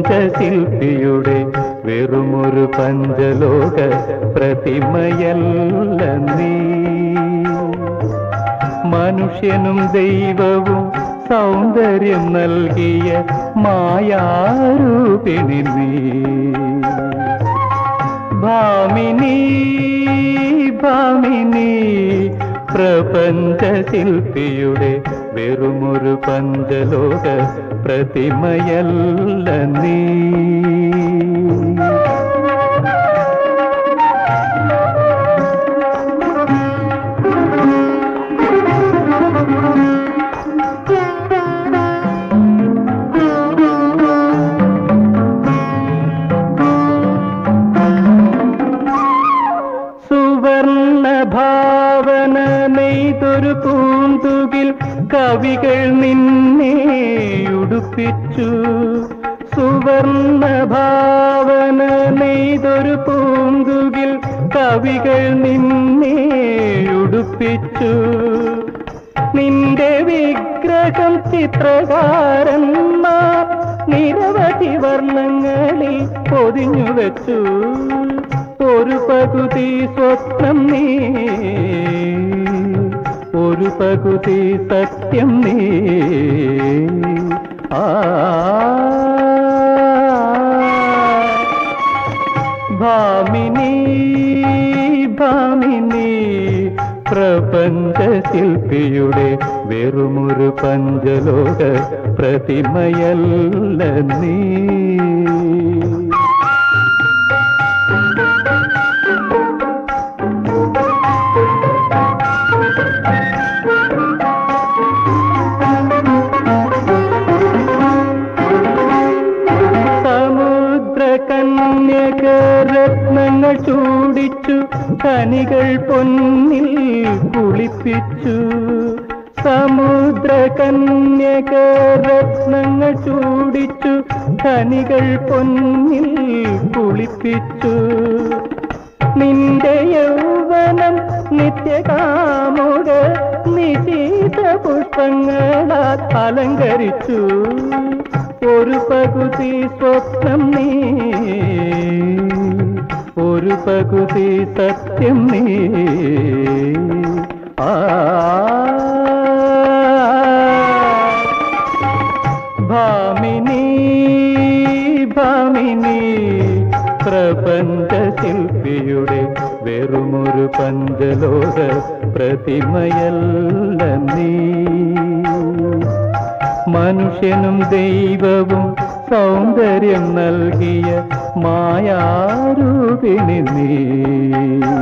പ്രപഞ്ചശില്പിയുടെ വെറുമൊരു പഞ്ചലോക പ്രതിമയല്ല നീ മനുഷ്യനും ദൈവവും സൗന്ദര്യം നൽകിയ മായാരൂപിണി നീ ഭാമിനി ഭാമിനി പ്രപഞ്ചശില്പിയുടെ വെറുമൊരു പഞ്ചലോക പ്രതിമയല്ല നീ സുവർണ ഭാവന നെയ്തൊരു പൂന്തുകിൽ കവികൾ നിന്നെ ഉടുപ്പിച്ചു സുവർണ ഭാവന നെയ്തൊരു പൂന്തുകിൽ കവികൾ നിന്നെ ഉടുപ്പിച്ചു നിന്റെ വിഗ്രഹം ചിത്രകാരന്മാർ നിരവധി വർണ്ണങ്ങളിൽ പൊതിഞ്ഞു വെച്ചു ഒരു പകുതി സ്വപ്നം നീ ഒരു പകുതി സത്യം നീ ആ ഭാമിനി ഭാമിനി പ്രപഞ്ചശില്പിയുടെ വെറുമൊരു പഞ്ചലോക പ്രതിമയല്ല നീ സമുദ്ര കന്യക രത്നങ്ങൾ ചൂടിച്ചു കനികൾ പൊന്നിൽ കുളിപ്പിച്ചു സമുദ്ര കന്യക രത്നങ്ങൾ ചൂടിച്ചു കനികൾ പൊന്നിൽ കുളിപ്പിച്ചു നിന്റെ യൗവനം നിത്യകാമുക നിശീത പുഷ്പങ്ങളാൽ അലങ്കരിച്ചു ഒരു പകുതി സ്വപ്നം നീ ഒരു പകുതി സത്യം നീ ആ ഭാമിനി ഭാമിനി പ്രപഞ്ചശില്പിയുടെ വെറുമൊരു പഞ്ചലോക പ്രതിമയല്ല നീ മനുഷ്യനും ദൈവവും സൗന്ദര്യം നൽകിയ മായാരൂപിണി നീ